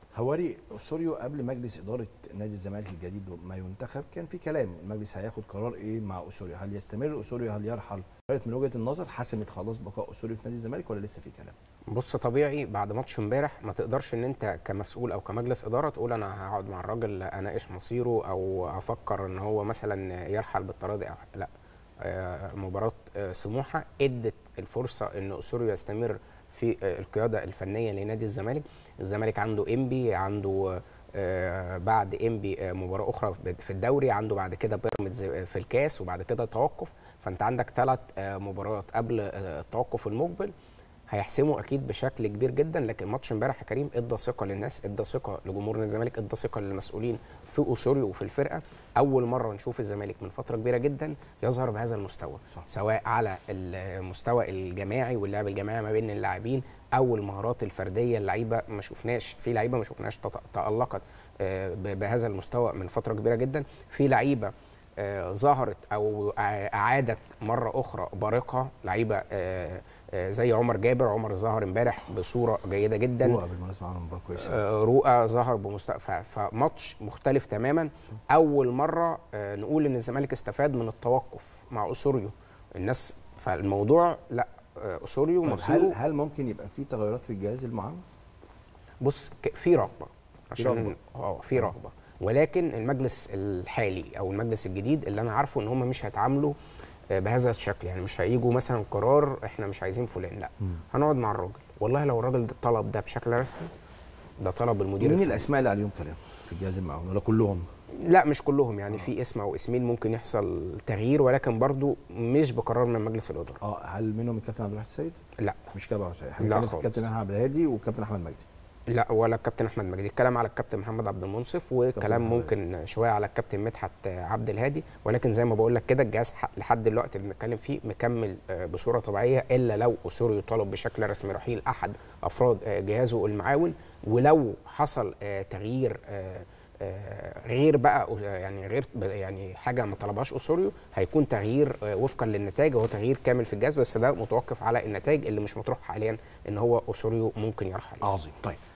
هواري اسوريو قبل مجلس اداره نادي الزمالك الجديد ما ينتخب كان في كلام المجلس هياخد قرار ايه مع اسوريو هل يستمر اسوريو هل يرحل كانت من وجهه النظر حسمت خلاص بقاء اسوريو في نادي الزمالك ولا لسه في كلام بص طبيعي بعد ماتش امبارح ما تقدرش ان انت كمسؤول او كمجلس اداره تقول انا هقعد مع الراجل اناقش مصيره او افكر ان هو مثلا يرحل بالتراضي او لا آه، مباراه آه، سموحه ادت الفرصه ان اسوريو يستمر في آه، القياده الفنيه لنادي الزمالك الزمالك عنده انبي عنده آه، بعد انبي آه، مباراه اخرى في الدوري عنده بعد كده بيراميدز في الكاس وبعد كده توقف فانت عندك ثلاث مباريات قبل آه، التوقف المقبل هيحسموا اكيد بشكل كبير جدا لكن ماتش امبارح يا كريم ادى ثقه للناس ادى ثقه لجمهور نادي الزمالك ادى ثقه للمسؤولين في اسوريو وفي الفرقه اول مره نشوف الزمالك من فتره كبيره جدا يظهر بهذا المستوى صح. سواء على المستوى الجماعي واللعب الجماعي ما بين اللاعبين او المهارات الفرديه اللعيبه ما شفناش في لعيبه ما شفناش تط- تالقت آه، ب- بهذا المستوى من فتره كبيره جدا في لعيبه آه، ظهرت او أع- اعادت مره اخرى بارقها لعيبه آه، آه، زي عمر جابر عمر ظهر امبارح بصوره جيده جدا هو بالمناسبه عمل مباراه كويسه آه، رؤى ظهر بمستوى ف- فماتش مختلف تماما اول مره آه، نقول ان الزمالك استفاد من التوقف مع اسوريو الناس فالموضوع لا آه، اسوريو طب هل مصيره هل ممكن يبقى في تغيرات في الجهاز المعاون؟ بص ك- في رغبه عشان رغبة. اه في رغبه ولكن المجلس الحالي او المجلس الجديد اللي انا عارفه ان هم مش هيتعاملوا آه، بهذا الشكل يعني مش هيجوا مثلا قرار احنا مش عايزين فلان لا هنقعد مع الراجل والله لو الراجل ده طلب ده بشكل رسمي ده طلب المدير مين الفني. الاسماء اللي عليهم كلام في الجهاز المعاون ولا كلهم؟ لا مش كلهم يعني في اسم او اسمين ممكن يحصل تغيير ولكن برضو مش بقرار من مجلس الاداره اه هل منهم الكابتن عبد الواحد السيد؟ لا مش كابتن عبد الواحد لا السيد خالص. الكابتن احمد عبد الهادي والكابتن احمد مجدي لا ولا الكابتن احمد مجدي الكلام على الكابتن محمد عبد المنصف وكلام محمد. ممكن شويه على الكابتن مدحت عبد الهادي ولكن زي ما بقول لك كده الجهاز ح- لحد دلوقتي اللي بنتكلم فيه مكمل آه، بصوره طبيعيه الا لو اسوريو طلب بشكل رسمي رحيل احد افراد آه، جهازه المعاون ولو حصل آه، تغيير آه، آه، غير بقى آه، يعني غير ب- يعني حاجه ما طلبهاش اسوريو هيكون تغيير آه، وفقا للنتائج وهو تغيير كامل في الجهاز بس ده متوقف على النتائج اللي مش مطروح حاليا ان هو اسوريو ممكن يرحل عظيم طيب